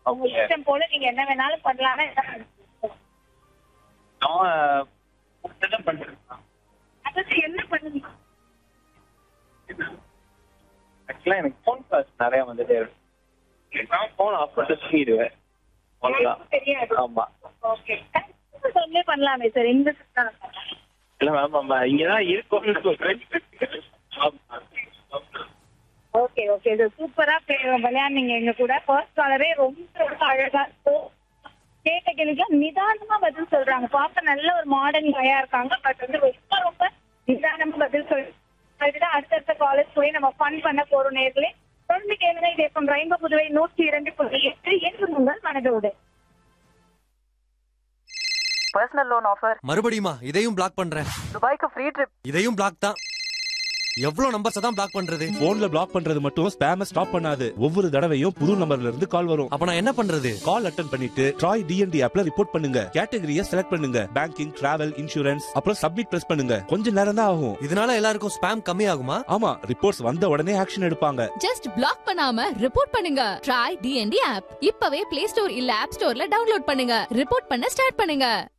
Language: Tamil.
உங்க Okay. இஷ்டம் போல நீங்க என்ன வேணாலும் பண்ணலாம்னா என்ன பண்ணுவீங்க? அவன் புடிச்சதை பண்ணிருக்கான் அதாவது என்ன பண்ணுவீங்க ஆக்சுவலா எனக்கு ஃபோன் கால்ஸ் நிறைய வந்துட்டே இருக்கு நான் ஃபோன் ஆஃப் பண்ணிட்டு தூங்கிடுவேன் அவ்வளவுதான் எனக்கு தெரியாது ஆமா ஓகே சொல்லே பண்ணலாமே சார் இன்வெஸ்ட் தான் இல்ல மேம் நம்ம இங்கதான் இருக்கோம்னு சொல்றேன் ஆமா. ஓகே ஓகே இது சூப்பரா விளையாடுனீங்க எங்க கூட ஃபர்ஸ்ட் காலரே ரொம்ப ரொம்ப அழகா இருக்கும் கேட்ட கேள்விக்கு நிதானமா பதில் சொல்றாங்க பார்க்க நல்ல ஒரு மாடர்ன் கையா இருக்காங்க பட் வந்து ரொம்ப ரொம்ப நிதானமா பதில் சொல் அதுதான் அடுத்தடுத்த காலேஜ் போய் நம்ம ஃபன் பண்ண போறோம் நேர்களே தொடர்ந்து கேளுங்க இது எப்போ ரெயின்போ புதுவை நூற்றி இரண்டு புள்ளி எட்டு என்று உங்கள் மனதோடு பர்சனல் லோன் ஆஃபர் மறுபடியுமா இதையும் பிளாக் பண்றேன் துபாய்க்கு ஃப்ரீ ட்ரிப் இதையும் பிளாக் தான் எவ்வளவு நம்பர்ஸ் தான் பிளாக் பண்றது போன்ல பிளாக் பண்றது மட்டும் ஸ்பேம ஸ்டாப் பண்ணாது ஒவ்வொரு தடவையும் புது நம்பர்ல இருந்து கால் வரும் அப்ப நான் என்ன பண்றது கால் அட்டன் பண்ணிட்டு ட்ராய் டிஎன்டி ஆப்ல ரிப்போர்ட் பண்ணுங்க கேட்டகரியை செலக்ட் பண்ணுங்க பேங்கிங் டிராவல் இன்சூரன்ஸ் அப்புறம் சப்மிட் பிரஸ் பண்ணுங்க கொஞ்ச நேரம் தான் ஆகும் இதனால எல்லாருக்கும் ஸ்பேம் கம்மி ஆகுமா ஆமா ரிப்போர்ட்ஸ் வந்த உடனே ஆக்ஷன் எடுப்பாங்க ஜஸ்ட் பிளாக் பண்ணாம ரிப்போர்ட் பண்ணுங்க ட்ரை டிஎன்டி ஆப் இப்பவே பிளே ஸ்டோர் இல்ல ஆப் ஸ்டோர்ல டவுன்லோட் பண்ணுங்க ரிப்போர்ட் பண்ண ஸ்டார்ட் பண்ணுங்க